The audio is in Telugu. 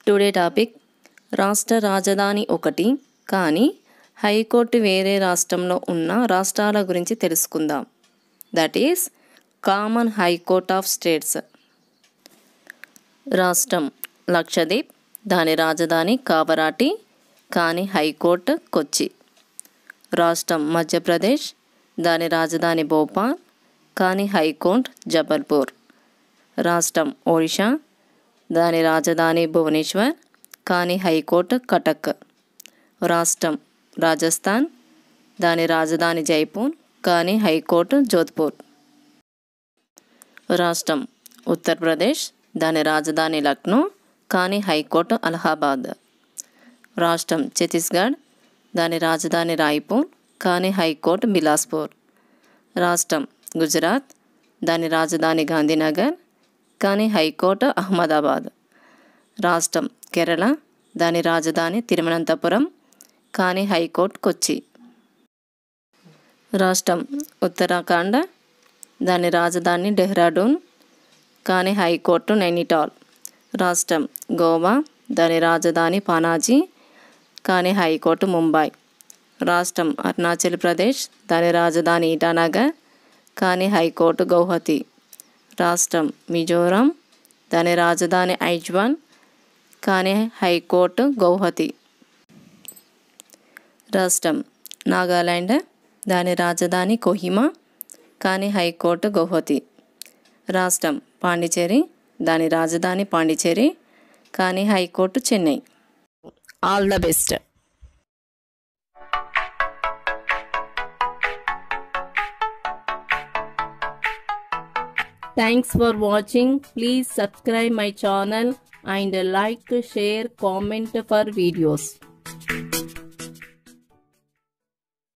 టుడే టాపిక్ రాష్ట్ర రాజధాని ఒకటి కానీ హైకోర్టు వేరే రాష్ట్రంలో ఉన్న రాష్ట్రాల గురించి తెలుసుకుందాం that is common high court of states రాష్ట్రం లక్షద్వీప్ దాని రాజధాని కావరాటి కానీ హైకోర్టు కొచ్చి రాష్ట్రం మధ్యప్రదేశ్ దాని రాజధాని భోపాల్ కానీ హైకోర్టు జబల్పూర్ రాష్ట్రం ఒడిషా దాని రాజధాని భువనేశ్వర్ కానీ హైకోర్టు కటక్ రాష్ట్రం రాజస్థాన్ దాని రాజధాని జైపూర్ కానీ హైకోర్టు జోధ్పూర్ రాష్ట్రం ఉత్తరప్రదేశ్ దాని రాజధాని లక్నో కానీ హైకోర్టు అలహాబాద్ రాష్ట్రం ఛత్తీస్గఢ్ దాని రాజధాని రాయ్పూర్ కానీ హైకోర్టు బిలాస్పూర్ రాష్ట్రం గుజరాత్ దాని రాజధాని గాంధీనగర్ కానీ హైకోర్టు అహ్మదాబాద్ రాష్ట్రం కేరళ దాని రాజధాని తిరువనంతపురం కానీ హైకోర్టు కొచ్చి రాష్ట్రం ఉత్తరాఖండ్ దాని రాజధాని డెహ్రాడూన్ కానీ హైకోర్టు నైనిటాల్ రాష్ట్రం గోవా దాని రాజధాని పనాజీ కానీ హైకోర్టు ముంబై రాష్ట్రం అరుణాచల్ ప్రదేశ్ దాని రాజధాని ఇటానగర్ కానీ హైకోర్టు గౌహతి రాష్ట్రం మిజోరాం దాని రాజధాని ఐజ్వాన్ కానీ హైకోర్టు గౌహతి రాష్ట్రం నాగాలాండ్ దాని రాజధాని కోహిమా కానీ హైకోర్టు గౌహతి రాష్ట్రం పాండిచేరి దాని రాజధాని పాండిచేరి కానీ high court Chennai all the best Thanks for watching. Please subscribe my channel and like, share, comment for videos.